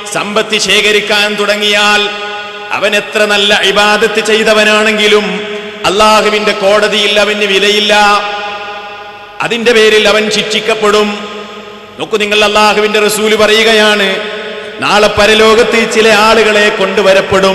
സമ്പത്ത് ശേഖരിക്കാൻ തുടങ്ങിയാൽ അവൻ എത്ര നല്ല ഇബാദത്ത് ചെയ്തവനാണെങ്കിലും അള്ളാഹുവിന്റെ കോടതിയിൽ അവന് വിലയില്ല അതിന്റെ പേരിൽ അവൻ ശിക്ഷിക്കപ്പെടും നോക്കൂ നിങ്ങൾ അള്ളാഹുവിന്റെ റസൂല് പറയുകയാണ് നാളെ പരലോകത്ത് ചില ആളുകളെ കൊണ്ടുവരപ്പെടും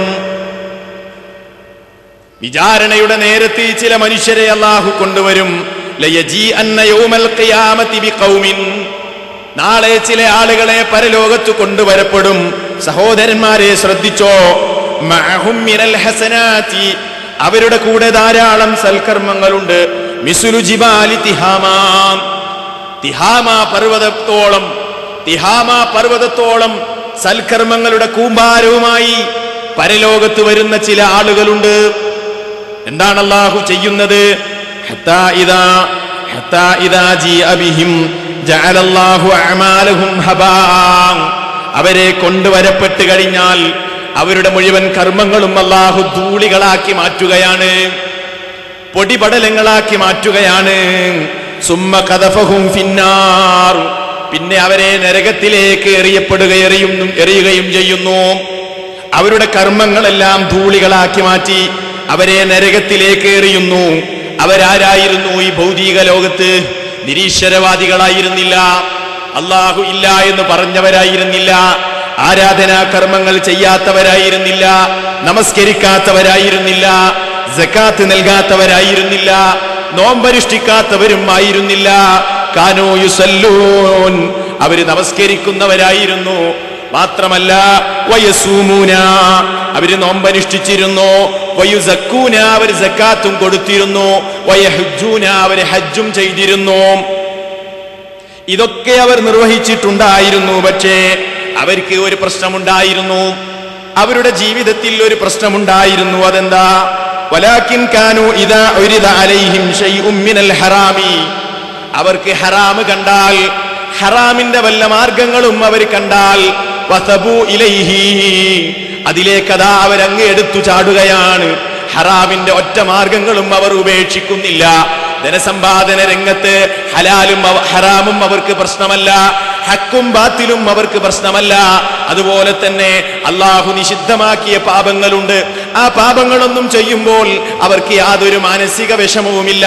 വിചാരണയുടെ നേരത്ത് ചില മനുഷ്യരെ അള്ളാഹു കൊണ്ടുവരും ലയജീ അന്ന യൗമൽ ഖിയാമത്തി ബിഖൗമിൻ. നാളെ ചില ആളുകളെ പരലോകത്ത് കൊണ്ടുവരപ്പെടും സഹോദരന്മാരെ ശ്രദ്ധിച്ചോ മഅഹും മിനൽ ഹസനാത്തി അവരുടെ കൂടെ ധാരാളം സൽക്കർമ്മങ്ങളുണ്ട് മിസുലു ജിബാലി തിഹാമാം തിഹാമ പർവ്വതത്തോളം തിഹാമ പർവ്വതത്തോളം സൽക്കർമ്മങ്ങളുടെ കൂമ്പാരവുമായി പരലോകത്ത് വരുന്ന ചില ആളുകളുണ്ട് എന്താണ് അള്ളാഹു ചെയ്യുന്നത് ഹത്താ ഇദാ ഹത്താ ഇദാ ജീഅ ബിഹിം ജഅലല്ലാഹു അഅമാലഹും ഹബാ അവരെ കൊണ്ടുവരപ്പെട്ട് കഴിഞ്ഞാൽ അവരുടെ മുഴുവൻ കർമ്മങ്ങളും അള്ളാഹു ധൂളികളാക്കി മാറ്റുകയാണ് പൊടിപടലങ്ങളാക്കി മാറ്റുകയാണ് സുമ്മ കഥഫഹും ഫിന്നാർ പിന്നെ അവരെ നരകത്തിലേക്ക് എറിയപ്പെടുകയും എറിയുകയും ചെയ്യുന്നു അവരുടെ കർമ്മങ്ങളെല്ലാം ധൂളികളാക്കി മാറ്റി അവരെ നരകത്തിലേക്ക് എറിയുന്നു അവരാരായിരുന്നു ഈ ഭൗതിക ലോകത്ത് നിരീശ്വരവാദികളായിരുന്നില്ല അള്ളാഹു ഇല്ല എന്ന് പറഞ്ഞവരായിരുന്നില്ല ആരാധനാ കർമ്മങ്ങൾ ചെയ്യാത്തവരായിരുന്നില്ല നമസ്കരിക്കാത്തവരായിരുന്നില്ല ജക്കാത്ത് നൽകാത്തവരായിരുന്നില്ല നോമ്പനുഷ്ഠിക്കാത്തവരും ആയിരുന്നില്ല കാനോ യുസല്ലൂൻ അവര് നമസ്കരിക്കുന്നവരായിരുന്നു മാത്രമല്ല വയസൂമൂന അവര് നോമ്പനുഷ്ഠിച്ചിരുന്നു വയുസക്കൂന അവര് സക്കാത്തും കൊടുത്തിരുന്നു വയഹുജൂന അവര് ഹജ്ജും ചെയ്തിരുന്നു ഇതൊക്കെ അവർ നിർവഹിച്ചിട്ടുണ്ടായിരുന്നു പക്ഷേ അവർക്ക് ഒരു പ്രശ്നമുണ്ടായിരുന്നു അവരുടെ ജീവിതത്തിൽ ഒരു പ്രശ്നമുണ്ടായിരുന്നു അതെന്താ വലാക്കിൻ കാനു ഇതാ ഉരിദ അലൈഹിം ഷൈഉം മിനൽ ഹറാമി അവർക്ക് ഹറാമ് കണ്ടാൽ ഹറാമിന്റെ വല്ല മാർഗങ്ങളും അവർ കണ്ടാൽ വസബു ഇലൈഹി അതിലേക്കതാ അവരങ്ങ് എടുത്തു ചാടുകയാണ് ഹറാമിന്റെ ഒറ്റ മാർഗങ്ങളും അവർ ഉപേക്ഷിക്കുന്നില്ല ധനസമ്പാദന രംഗത്ത് ഹലാലും അവ- ഹറാമും അവർക്ക് പ്രശ്നമല്ല ഹക്കും ബാത്തിലും അവർക്ക് പ്രശ്നമല്ല അതുപോലെ തന്നെ അള്ളാഹു നിഷിദ്ധമാക്കിയ പാപങ്ങളുണ്ട് ആ പാപങ്ങളൊന്നും ചെയ്യുമ്പോൾ അവർക്ക് യാതൊരു മാനസിക വിഷമവുമില്ല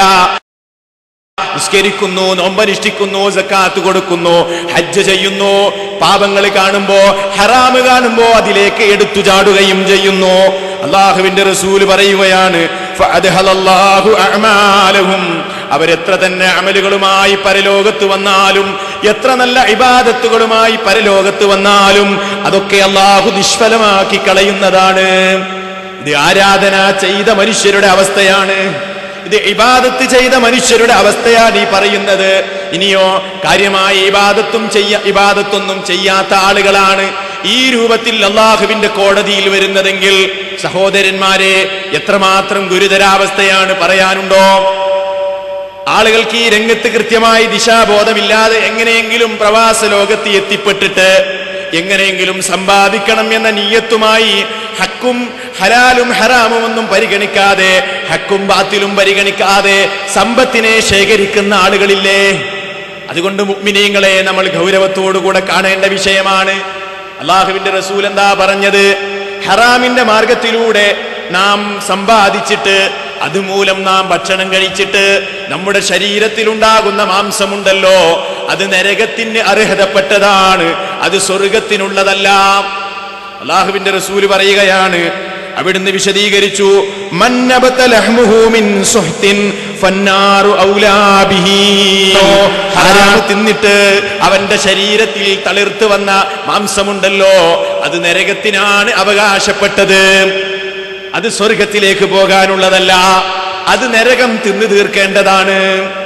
നിസ്കരിക്കുന്നു നോമ്പനുഷ്ഠിക്കുന്നു സക്കാത്ത് കൊടുക്കുന്നു ഹജ്ജ് ചെയ്യുന്നു പാപങ്ങൾ കാണുമ്പോ ഹറാമ് കാണുമ്പോ അതിലേക്ക് എടുത്തു ചാടുകയും ചെയ്യുന്നു അള്ളാഹുവിന്റെ റസൂല് പറയുകയാണ് ഫഅദ്ഹലല്ലാഹു അഅമാലഹും. അവരെത്ര തന്നെ അമലുകളുമായി പരലോകത്ത് വന്നാലും എത്ര നല്ല ഇബാദത്തുകളുമായി പരലോകത്ത് വന്നാലും അതൊക്കെ അള്ളാഹു നിഷ്ഫലമാക്കി കളയുന്നതാണ് ഇത് ആരാധന ചെയ്ത മനുഷ്യരുടെ അവസ്ഥയാണ് ഇത് ഇബാദത്ത് ചെയ്ത മനുഷ്യരുടെ അവസ്ഥയാണ് ഈ പറയുന്നത് ഇനിയോ കാര്യമായി ഇബാദത്തും ചെയ്യ ഇബാദത്തൊന്നും ചെയ്യാത്ത ആളുകളാണ് ഈ രൂപത്തിൽ അള്ളാഹുവിന്റെ കോടതിയിൽ വരുന്നതെങ്കിൽ സഹോദരന്മാരെ എത്രമാത്രം ഗുരുതരാവസ്ഥയാണ് പറയാനുണ്ടോ ആളുകൾക്ക് ഈ രംഗത്ത് കൃത്യമായി ദിശാബോധമില്ലാതെ എങ്ങനെയെങ്കിലും പ്രവാസ ലോകത്ത് എത്തിപ്പെട്ടിട്ട് എങ്ങനെയെങ്കിലും സമ്പാദിക്കണം എന്ന നീയത്തുമായി ഹക്കും ഹലാലും ഹറാമും ഒന്നും പരിഗണിക്കാതെ ഹക്കും ബാത്തിലും പരിഗണിക്കാതെ സമ്പത്തിനെ ശേഖരിക്കുന്ന ആളുകളില്ലേ അതുകൊണ്ട് മുഗ്മിനീങ്ങളെ നമ്മൾ ഗൗരവത്തോടുകൂടെ കാണേണ്ട വിഷയമാണ് അള്ളാഹുവിന്റെ റസൂൽ എന്താ പറഞ്ഞത് ഹറാമിന്റെ മാർഗത്തിലൂടെ നാം സമ്പാദിച്ചിട്ട് അതുമൂലം നാം ഭക്ഷണം കഴിച്ചിട്ട് നമ്മുടെ ശരീരത്തിലുണ്ടാകുന്ന മാംസമുണ്ടല്ലോ അത് നരകത്തിന് അർഹതപ്പെട്ടതാണ് അത് സ്വർഗത്തിനുള്ളതല്ല അള്ളാഹുവിന്റെ റസൂല് പറയുകയാണ് അവിടുന്ന് വിശദീകരിച്ചു മന്നബത്ത ലഹ്മുഹു മിൻ സുഹ്തിൻ ഫന്നാറു ഔലാ ബിഹി. ഹറാമ് തിന്നിട്ട് അവന്റെ ശരീരത്തിൽ തളിർത്ത് വന്ന മാംസമുണ്ടല്ലോ അത് നരകത്തിനാണ് അവകാശപ്പെട്ടത് അത് സ്വർഗത്തിലേക്ക് പോകാനുള്ളതല്ല അത് നരകം തിന്നു തീർക്കേണ്ടതാണ്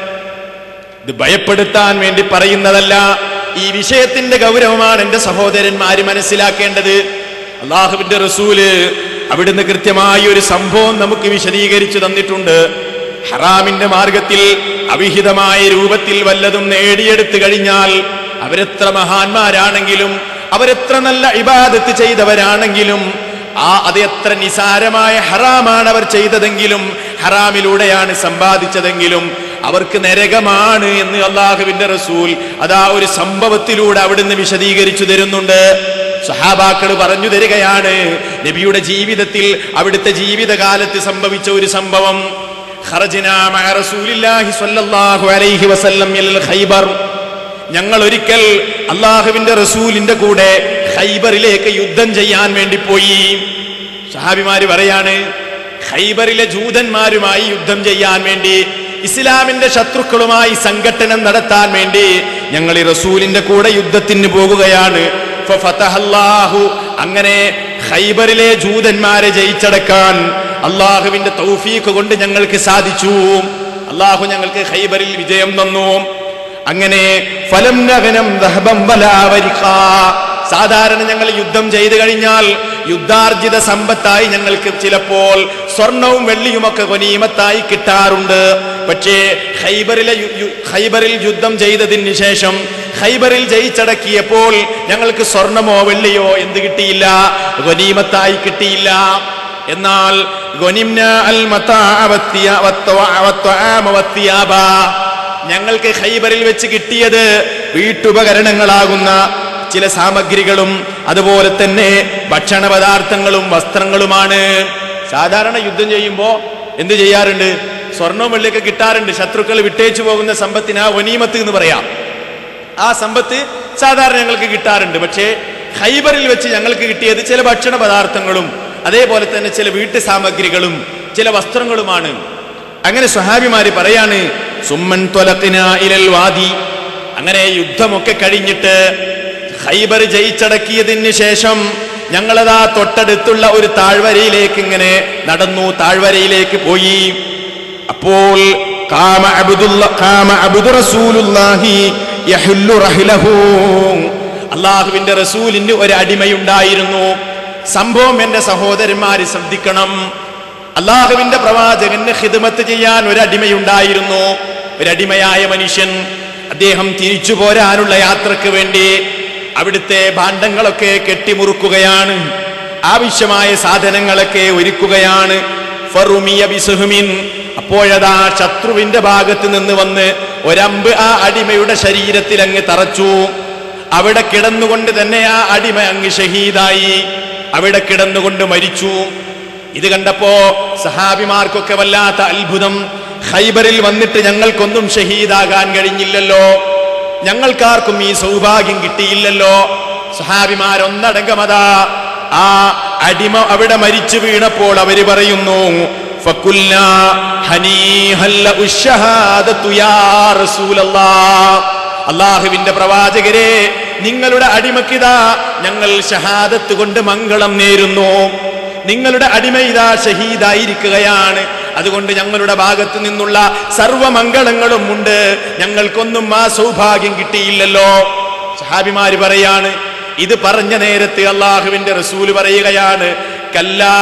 ഇത് ഭയപ്പെടുത്താൻ വേണ്ടി പറയുന്നതല്ല ഈ വിഷയത്തിന്റെ ഗൗരവമാണ് എന്റെ സഹോദരന്മാര് മനസ്സിലാക്കേണ്ടത് അള്ളാഹുവിന്റെ റസൂല് അവിടുന്ന് കൃത്യമായി ഒരു സംഭവം നമുക്ക് വിശദീകരിച്ചു തന്നിട്ടുണ്ട് ഹറാമിന്റെ മാർഗത്തിൽ അവിഹിതമായ രൂപത്തിൽ വല്ലതും നേടിയെടുത്തു കഴിഞ്ഞാൽ അവരെത്ര മഹാന്മാരാണെങ്കിലും അവരെത്ര നല്ല ഇബാദത്ത് ചെയ്തവരാണെങ്കിലും ആ അത് എത്ര നിസാരമായ ഹറാമാണ് അവർ ചെയ്തതെങ്കിലും ഹറാമിലൂടെയാണ് സമ്പാദിച്ചതെങ്കിലും അവർക്ക് നരകമാണ് എന്ന് അള്ളാഹുവിന്റെ റസൂൽ അതാ ഒരു സംഭവത്തിലൂടെ അവിടുന്ന് വിശദീകരിച്ചു തരുന്നുണ്ട് സഹാബാക്കൾ പറഞ്ഞു തരികയാണ് നബിയുടെ ജീവിതത്തിൽ അവിടുത്തെ ജീവിതകാലത്ത് സംഭവിച്ച ഒരു സംഭവം ഖറജ്നാ മഅ റസൂലില്ലാഹി സ്വല്ലല്ലാഹു അലൈഹി വസല്ലം ഇലൽ ഖൈബർ ഞങ്ങൾ ഒരിക്കൽ അള്ളാഹുവിന്റെ റസൂലിന്റെ കൂടെ ഖൈബറിലേക്ക് യുദ്ധം ചെയ്യാൻ വേണ്ടി പോയി സഹാബിമാര് പറയാണ് ഖൈബറിലെ ജൂതന്മാരുമായി യുദ്ധം ചെയ്യാൻ വേണ്ടി ഇസ്ലാമിന്റെ ശത്രുക്കളുമായി സംഘട്ടനം നടത്താൻ വേണ്ടി ഞങ്ങൾ ഈ റസൂലിന്റെ കൂടെ യുദ്ധത്തിന് പോകുകയാണ് ഫഫതഹല്ലാഹു. അങ്ങനെ ഖൈബറിലെ ജൂതന്മാരെ ജയിച്ചടക്കാൻ അള്ളാഹുവിന്റെ തൗഫീഖ് കൊണ്ട് ഞങ്ങൾക്ക് സാധിച്ചു അള്ളാഹു ഞങ്ങൾക്ക് ഖൈബറിൽ വിജയം തന്നു അങ്ങനെ ഫലം നഗനം ദഹബം വലാവരിഖ. സാധാരണ ഞങ്ങൾ യുദ്ധം ചെയ്തു കഴിഞ്ഞാൽ യുദ്ധാർജിത സമ്പത്തായി ഞങ്ങൾക്ക് ചിലപ്പോൾ സ്വർണവും വെള്ളിയുമൊക്കെ കൊനീമത്തായി കിട്ടാറുണ്ട് പക്ഷേ ഖൈബറിലെ യു- യു- ഖൈബറിൽ യുദ്ധം ചെയ്തതിന് ശേഷം ഖൈബറിൽ ജയിച്ചടക്കിയപ്പോൾ ഞങ്ങൾക്ക് സ്വർണമോ വെള്ളിയോ എന്ത് കിട്ടിയില്ല ഗനീമത്തായി കിട്ടിയില്ല എന്നാൽ ഗനിംന അൽ മതാഅ വത്തിയ- വത്വ- വത്വആമ വത്തിയാബ. ഞങ്ങൾക്ക് ഖൈബറിൽ വെച്ച് കിട്ടിയത് വീട്ടുപകരണങ്ങളാകുന്ന ചില സാമഗ്രികളും അതുപോലെ തന്നെ ഭക്ഷണ പദാർത്ഥങ്ങളും വസ്ത്രങ്ങളുമാണ് സാധാരണ യുദ്ധം ചെയ്യുമ്പോ എന്ത് ചെയ്യാറുണ്ട് സ്വർണവും വെള്ളിയൊക്കെ കിട്ടാറുണ്ട് ശത്രുക്കൾ വിട്ടേച്ചു പോകുന്ന സമ്പത്തിന് ആ ഒനീമത്ത് എന്ന് പറയാം ആ സമ്പത്ത് സാധാരണ ഞങ്ങൾക്ക് കിട്ടാറുണ്ട് പക്ഷേ ഖൈബറിൽ വെച്ച് ഞങ്ങൾക്ക് കിട്ടിയത് ചില ഭക്ഷണ പദാർത്ഥങ്ങളും അതേപോലെ തന്നെ ചില വീട്ടു സാമഗ്രികളും ചില വസ്ത്രങ്ങളുമാണ് അങ്ങനെ സ്വഹാബിമാര് പറയാണ് സുമ്മൻ ത്വലത്തിന ഇലൽ വാദി അങ്ങനെ യുദ്ധമൊക്കെ കഴിഞ്ഞിട്ട് ഖൈബർ ജയിച്ചടക്കിയതിന് ശേഷം ഞങ്ങളതാ തൊട്ടടുത്തുള്ള ഒരു താഴ്വരയിലേക്ക് ഇങ്ങനെ നടന്നു താഴ്വരയിലേക്ക് പോയി അപ്പോൾ കാമ അബ്ദുല്ല കാമ അബ്ദു റസൂലുള്ളാഹി യഹുല്ലു റഹ്ലഹു അള്ളാഹുവിന്റെ റസൂലിന് ഒരു അടിമയുണ്ടായിരുന്നു സംഭവം എന്റെ സഹോദരന്മാര് ശ്രദ്ധിക്കണം അള്ളാഹുവിന്റെ പ്രവാചകന് ഹിദ്മത്ത് ചെയ്യാൻ ഒരു അടിമയുണ്ടായിരുന്നു ഒരു അടിമയായ മനുഷ്യൻ അദ്ദേഹം തിരിച്ചു പോരാനുള്ള യാത്രക്ക് വേണ്ടി അവിടുത്തെ ഭാണ്ഡങ്ങളൊക്കെ കെട്ടിമുറുക്കുകയാണ് ആവശ്യമായ സാധനങ്ങളൊക്കെ ഒരുക്കുകയാണ് ഫറുമിയ ബിസുഹുമിൻ അപ്പോഴതാ ശത്രുവിന്റെ ഭാഗത്ത് നിന്ന് വന്ന് ഒരമ്പ് ആ അടിമയുടെ ശരീരത്തിൽ അങ്ങ് തറച്ചു അവിടെ കിടന്നുകൊണ്ട് തന്നെ ആ അടിമ അങ്ങ് ഷഹീദായി അവിടെ കിടന്നുകൊണ്ട് മരിച്ചു ഇത് കണ്ടപ്പോ സഹാബിമാർക്കൊക്കെ വല്ലാത്ത അത്ഭുതം ഖൈബറിൽ വന്നിട്ട് ഞങ്ങൾക്കൊന്നും ഷഹീദാകാൻ കഴിഞ്ഞില്ലല്ലോ ഞങ്ങൾക്കാർക്കും ഈ സൗഭാഗ്യം കിട്ടിയില്ലല്ലോ സഹാബിമാരൊന്നടങ്കമതാ ആ അടിമ അവിടെ മരിച്ചു വീണപ്പോൾ അവര് പറയുന്നു ഫക്കുൽനാ ഹനീഹല്ല ഉശ്ശഹാദത്തു യാ റസൂലല്ലാഹ്. അള്ളാഹുവിന്റെ പ്രവാചകരെ നിങ്ങളുടെ അടിമക്കിതാ ഞങ്ങൾ ഷഹാദത്ത് കൊണ്ട് മംഗളം നേരുന്നു നിങ്ങളുടെ അടിമ ഇതാ ഷഹീദായിരിക്കുകയാണ് അതുകൊണ്ട് ഞങ്ങളുടെ ഭാഗത്ത് നിന്നുള്ള സർവമംഗളങ്ങളും ഉണ്ട് ഞങ്ങൾക്കൊന്നും ആ സൗഭാഗ്യം കിട്ടിയില്ലല്ലോ സഹാബിമാര് പറയാണ് ഇത് പറഞ്ഞ നേരത്തെ അള്ളാഹുവിന്റെ റസൂല് പറയുകയാണ് കല്ലാ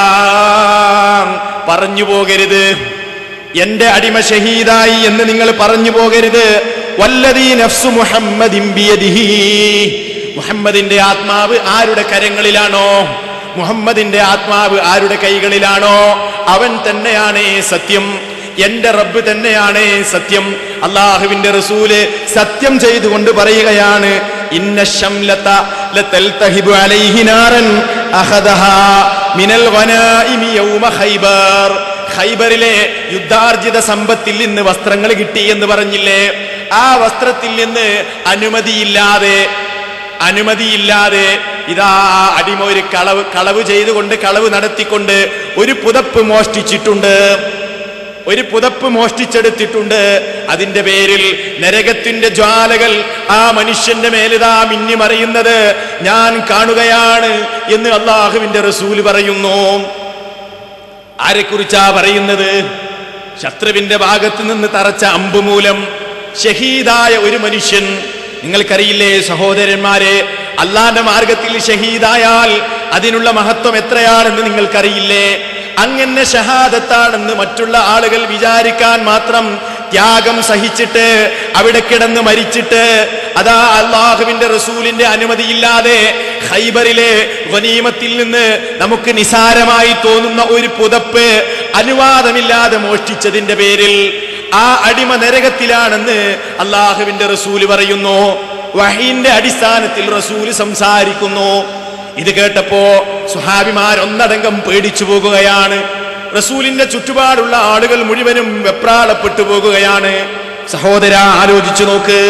പറഞ്ഞു പോകരുത് എന്റെ അടിമ ഷഹീദായി എന്ന് നിങ്ങൾ പറഞ്ഞു പോകരുത് വല്ലതീ നഫ്സു മുഹമ്മദിൻ ബിയദിഹി മുഹമ്മദിന്റെ ആത്മാവ് ആരുടെ കരങ്ങളിലാണോ മുഹമ്മദിന്റെ ആത്മാവ് ആരുടെ കൈകളിലാണോ അവൻ തന്നെയാണ് സത്യം എന്റെ റബ്ബ് തന്നെയാണ് സത്യം അള്ളാഹുവിന്റെ റസൂല് സത്യം ചെയ്തുകൊണ്ട് പറയുകയാണ് ഇന്ന ശംലത ലതൽതഹിബു അലൈഹി നാറൻ അഖദഹാ മിനൽ ഗനായിമി യൗമ ഖൈബർ ഖൈബറിലെ യുദ്ധാർജിത സമ്പത്തിൽ നിന്ന് വസ്ത്രങ്ങൾ കിട്ടി എന്ന് പറഞ്ഞില്ലേ ആ വസ്ത്രത്തിൽ നിന്ന് അനുമതിയില്ലാതെ അനുമതിയില്ലാതെ ഇതാ അടിമ ഒരു കളവ് കളവ് ചെയ്തുകൊണ്ട് കളവ് നടത്തിക്കൊണ്ട് ഒരു പുതപ്പ് മോഷ്ടിച്ചിട്ടുണ്ട് ഒരു പുതപ്പ് മോഷ്ടിച്ചെടുത്തിട്ടുണ്ട് അതിന്റെ പേരിൽ നരകത്തിന്റെ ജ്വാലകൾ ആ മനുഷ്യന്റെ മേലിതാ മിന്നിമറിയുന്നത് ഞാൻ കാണുകയാണ് എന്ന് അള്ളാഹുവിന്റെ റസൂല് പറയുന്നു ആരെക്കുറിച്ചാ പറയുന്നത് ശത്രുവിന്റെ ഭാഗത്ത് നിന്ന് തറച്ച അമ്പ് മൂലം ഷഹീദായ ഒരു മനുഷ്യൻ നിങ്ങൾക്കറിയില്ലേ സഹോദരന്മാരെ അള്ളാന്റെ മാർഗത്തിൽ ഷഹീദായാൽ അതിനുള്ള മഹത്വം എത്രയാണെന്ന് നിങ്ങൾക്കറിയില്ലേ അങ്ങനെ ഷഹാദത്താണെന്ന് മറ്റുള്ള ആളുകൾ വിചാരിക്കാൻ മാത്രം ത്യാഗം സഹിച്ചിട്ട് അവിടെ കിടന്ന് മരിച്ചിട്ട് അതാ അള്ളാഹുവിന്റെ റസൂലിന്റെ അനുമതിയില്ലാതെ ഖൈബറിലെ വനീമത്തിൽ നിന്ന് നമുക്ക് നിസാരമായി തോന്നുന്ന ഒരു പുതപ്പ് അനുവാദമില്ലാതെ മോഷ്ടിച്ചതിന്റെ പേരിൽ ആ അടിമ നരകത്തിലാണെന്ന് അള്ളാഹുവിന്റെ റസൂല് പറയുന്നു വഹീന്റെ അടിസ്ഥാനത്തിൽ റസൂല് സംസാരിക്കുന്നു ഇത് കേട്ടപ്പോ സുഹാബിമാർ ഒന്നടങ്കം പേടിച്ചു പോകുകയാണ് റസൂലിന്റെ ചുറ്റുപാടുള്ള ആളുകൾ മുഴുവനും വെപ്രാളപ്പെട്ടു പോകുകയാണ് സഹോദര ആലോചിച്ചു നോക്ക്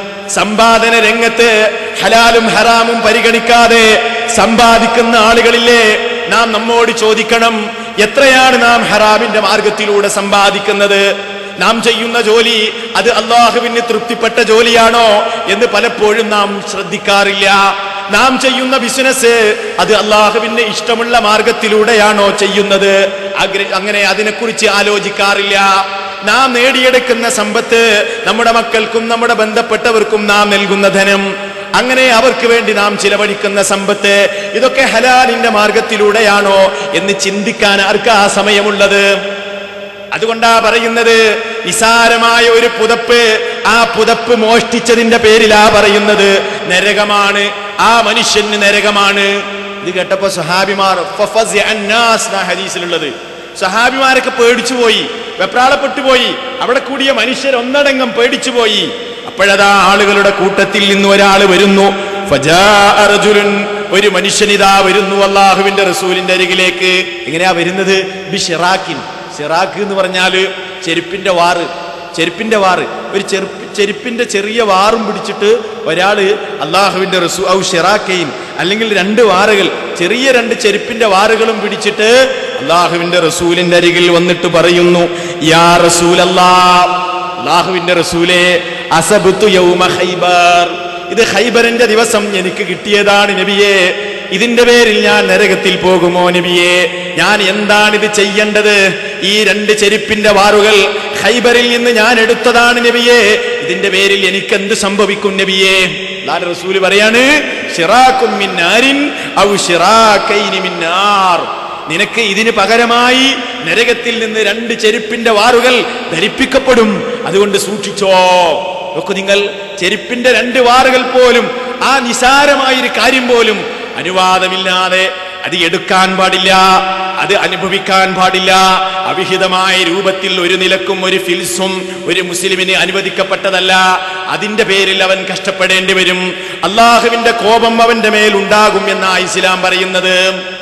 സമ്പാദന രംഗത്ത് ഹലാലും ഹറാമും പരിഗണിക്കാതെ സമ്പാദിക്കുന്ന ആളുകളില്ലേ നാം നമ്മോട് ചോദിക്കണം എത്രയാണ് നാം ഹറാമിന്റെ മാർഗത്തിലൂടെ സമ്പാദിക്കുന്നത് നാം ചെയ്യുന്ന ജോലി അത് അള്ളാഹുവിന് തൃപ്തിപ്പെട്ട ജോലിയാണോ എന്ന് പലപ്പോഴും നാം ശ്രദ്ധിക്കാറില്ല നാം ചെയ്യുന്ന ബിസിനസ് അത് അള്ളാഹുവിന് ഇഷ്ടമുള്ള മാർഗത്തിലൂടെയാണോ ചെയ്യുന്നത് ആഗ്ര- അങ്ങനെ അതിനെക്കുറിച്ച് ആലോചിക്കാറില്ല നാം നേടിയെടുക്കുന്ന സമ്പത്ത് നമ്മുടെ മക്കൾക്കും നമ്മുടെ ബന്ധപ്പെട്ടവർക്കും നാം നൽകുന്ന ധനം അങ്ങനെ അവർക്ക് വേണ്ടി നാം ചിലവഴിക്കുന്ന സമ്പത്ത് ഇതൊക്കെ ഹലാലിന്റെ മാർഗത്തിലൂടെയാണോ എന്ന് ചിന്തിക്കാൻ ആർക്കാ സമയമുള്ളത് അതുകൊണ്ടാ പറയുന്നത് നിസാരമായ ഒരു പുതപ്പ് ആ പുതപ്പ് മോഷ്ടിച്ചതിന്റെ പേരിലാ പറയുന്നത് നരകമാണ് ആ മനുഷ്യന് നരകമാണ് ഇത് കേട്ടപ്പോ സഹാബിമാർ ഫഫസിഅ അന്നാസ് എന്നാ ഹദീസിലുള്ളത് സഹാബിമാരൊക്കെ പേടിച്ചു പോയി വെപ്രാളപ്പെട്ടു പോയി അവിടെ കൂടിയ മനുഷ്യർ ഒന്നടങ്കം പേടിച്ചു പോയി അപ്പോഴതാ ആളുകളുടെ കൂട്ടത്തിൽ നിന്ന് ഒരാൾ വരുന്നു ഫജാഅ റജുലുൻ ഒരു മനുഷ്യനിതാ വരുന്നു അള്ളാഹുവിന്റെ റസൂലിന്റെ അരികിലേക്ക് എങ്ങനെയാ വരുന്നത് ബിഷിറാക്കിൻ സിറാഖ് എന്ന് പറഞ്ഞാല് ചെരുപ്പിന്റെ വാറ് ചെരുപ്പിന്റെ വാറ് ഒരു ചെരുപ്പ് ചെരുപ്പിന്റെ ചെറിയ വാറും പിടിച്ചിട്ട് ഒരാള് അള്ളാഹുവിന്റെ റസൂ ഔ ഷിറാക്കയും അല്ലെങ്കിൽ രണ്ട് വാറുകൾ ചെറിയ രണ്ട് ചെരുപ്പിന്റെ വാറുകളും പിടിച്ചിട്ട് അള്ളാഹുവിന്റെ റസൂലിന്റെ അരികിൽ വന്നിട്ട് പറയുന്നു യാ റസൂൽ അള്ളാഹുവിന്റെ റസൂലെ അസബുത്തു യൗമ ഖൈബർ ഇത് ഖൈബറിന്റെ ദിവസം എനിക്ക് കിട്ടിയതാണ് നബിയെ ഇതിന്റെ പേരിൽ ഞാൻ നരകത്തിൽ പോകുമോ നബിയെ ഞാൻ എന്താണ് ഇത് ചെയ്യേണ്ടത് ഈ രണ്ട് ചെരുപ്പിന്റെ വാറുകൾ ഖൈബറിൽ നിന്ന് ഞാൻ എടുത്തതാണ് നബിയെ ഇതിന്റെ പേരിൽ എനിക്ക് എന്ത് സംഭവിക്കും നബിയെ അല്ലാഹു റസൂല് പറയാണ് ഷിറാക്കും മിൻ നാരിൻ ഔ ഷിറാക്കൈനി മിൻ നാർ നിനക്ക് ഇതിന് പകരമായി നരകത്തിൽ നിന്ന് രണ്ട് ചെരുപ്പിന്റെ വാറുകൾ ധരിപ്പിക്കപ്പെടും അതുകൊണ്ട് സൂക്ഷിച്ചോ നോക്കൂ നിങ്ങൾ ചെരുപ്പിന്റെ രണ്ട് വാറുകൾ പോലും ആ നിസാരമായ ഒരു കാര്യം പോലും അനുവാദമില്ലാതെ അത് എടുക്കാൻ പാടില്ല അത് അനുഭവിക്കാൻ പാടില്ല അവിഹിതമായ രൂപത്തിൽ ഒരു നിലക്കും ഒരു ഫിൽസും ഒരു മുസ്ലിമിന് അനുവദിക്കപ്പെട്ടതല്ല അതിന്റെ പേരിൽ അവൻ കഷ്ടപ്പെടേണ്ടി വരും അള്ളാഹുവിന്റെ കോപം അവന്റെ മേൽ ഉണ്ടാകും എന്നാ ഇസ്ലാം പറയുന്നത്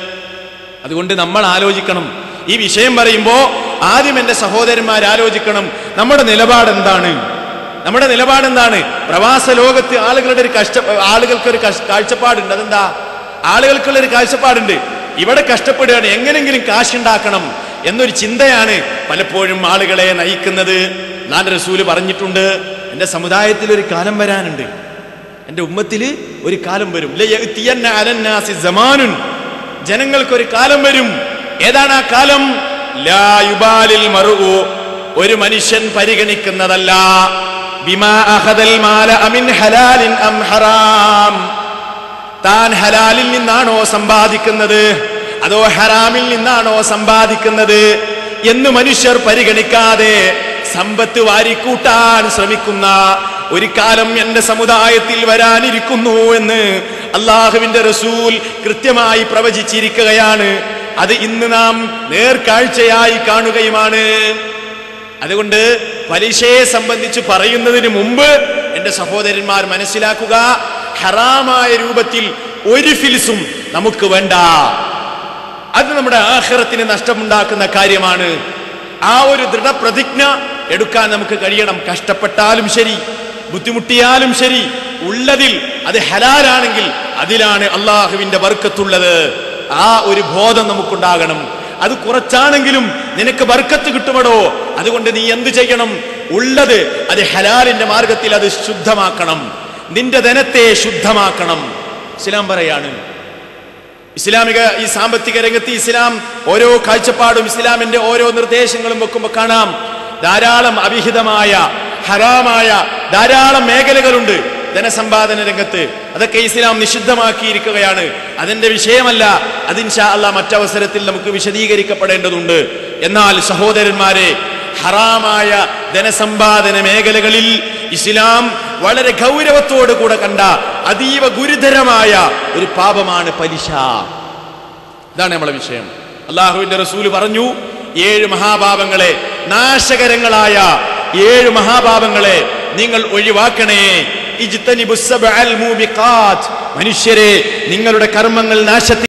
അതുകൊണ്ട് നമ്മൾ ആലോചിക്കണം ഈ വിഷയം പറയുമ്പോ ആദ്യം എന്റെ സഹോദരന്മാർ ആലോചിക്കണം നമ്മുടെ നിലപാട് എന്താണ് നമ്മുടെ നിലപാട് എന്താണ് പ്രവാസ ലോകത്ത് ആളുകളുടെ ഒരു കഷ്ട ആളുകൾക്ക് ഒരു കഷ്- കാഴ്ചപ്പാടുണ്ട് അതെന്താ ആളുകൾക്കുള്ള ഒരു കാഴ്ചപ്പാടുണ്ട് ഇവിടെ കഷ്ടപ്പെടുകയാണ് എങ്ങനെങ്കിലും കാശുണ്ടാക്കണം എന്നൊരു ചിന്തയാണ് പലപ്പോഴും ആളുകളെ നയിക്കുന്നത് ഞാൻ റസൂല് പറഞ്ഞിട്ടുണ്ട് എന്റെ സമുദായത്തിൽ ഒരു കാലം വരാനുണ്ട് എന്റെ ഉമ്മത്തില് ഒരു കാലം വരും ലയഅ്തിയന്ന അലന്നാസി സമാനുൻ ജനങ്ങൾക്കൊരു കാലം വരും ഏതാണ് ആ കാലം ലാ യുബാലിൽ മറുഉ ഒരു മനുഷ്യൻ പരിഗണിക്കുന്നതല്ല ബിമാ അഖദൽ മാല അമിൻ ഹലാലിൻ അം ഹറാം താൻ ഹലാലിൽ നിന്നാണോ സമ്പാദിക്കുന്നത് അതോ ഹറാമിൽ നിന്നാണോ സമ്പാദിക്കുന്നത് എന്ന് മനുഷ്യർ പരിഗണിക്കാതെ സമ്പത്ത് വാരിക്കൂട്ടാൻ ശ്രമിക്കുന്ന ഒരു കാലം എന്റെ സമുദായത്തിൽ വരാനിരിക്കുന്നു എന്ന് അള്ളാഹുവിന്റെ റസൂൽ കൃത്യമായി പ്രവചിച്ചിരിക്കുകയാണ് അത് ഇന്ന് നാം നേർക്കാഴ്ചയായി കാണുകയുമാണ് അതുകൊണ്ട് പലിശയെ സംബന്ധിച്ച് പറയുന്നതിന് മുമ്പ് എന്റെ സഹോദരന്മാർ മനസ്സിലാക്കുക ഹറാമായ രൂപത്തിൽ ഒരു ഫിൽസും നമുക്ക് വേണ്ട അത് നമ്മുടെ ആഹ്റത്തിന് നഷ്ടമുണ്ടാക്കുന്ന കാര്യമാണ് ആ ഒരു ദൃഢപ്രതിജ്ഞ എടുക്കാൻ നമുക്ക് കഴിയണം കഷ്ടപ്പെട്ടാലും ശരി ബുദ്ധിമുട്ടിയാലും ശരി ഉള്ളതിൽ അത് ഹലാലാണെങ്കിൽ അതിലാണ് അള്ളാഹുവിന്റെ വർക്കത്തുള്ളത് ആ ഒരു ബോധം നമുക്കുണ്ടാകണം അത് കുറച്ചാണെങ്കിലും നിനക്ക് ബർക്കത്ത് കിട്ടുമടോ അതുകൊണ്ട് നീ എന്ത് ചെയ്യണം ഉള്ളത് അത് ഹലാലിന്റെ മാർഗത്തിൽ അത് ശുദ്ധമാക്കണം നിന്റെ ധനത്തെ ശുദ്ധമാക്കണം ഇസ്ലാം പറയാണ് ഇസ്ലാമിക ഈ സാമ്പത്തിക രംഗത്ത് ഇസ്ലാം ഓരോ കാഴ്ചപ്പാടും ഇസ്ലാമിന്റെ ഓരോ നിർദ്ദേശങ്ങളും വെക്കുമ്പോൾ കാണാം ധാരാളം അവിഹിതമായ ഹറാമായ ധാരാളം മേഖലകളുണ്ട് ധനസമ്പാദന രംഗത്ത് അതൊക്കെ ഇസ്ലാം നിഷിദ്ധമാക്കിയിരിക്കുകയാണ് അതിന്റെ വിഷയമല്ല അതിൻഷാ അല്ല മറ്റവസരത്തിൽ നമുക്ക് വിശദീകരിക്കപ്പെടേണ്ടതുണ്ട് എന്നാൽ സഹോദരന്മാരെ ഹറാമായ ധനസമ്പാദന മേഖലകളിൽ ഇസ്ലാം വളരെ ഗൗരവത്തോടു കൂടെ കണ്ട അതീവ ഗുരുതരമായ ഒരു പാപമാണ് പലിശ ഇതാണ് നമ്മളെ വിഷയം അള്ളാഹുവിന്റെ റസൂല് പറഞ്ഞു ഏഴ് മഹാപാപങ്ങളെ നാശകരങ്ങളായ ഏഴ് മഹാപാപങ്ങളെ നിങ്ങൾ ഒഴിവാക്കണേ ഇജ്തനിബുസ് സബ്അൽ മൂബിഖാത്ത്. മനുഷ്യരെ നിങ്ങളുടെ കർമ്മങ്ങൾ നാശത്തിൽ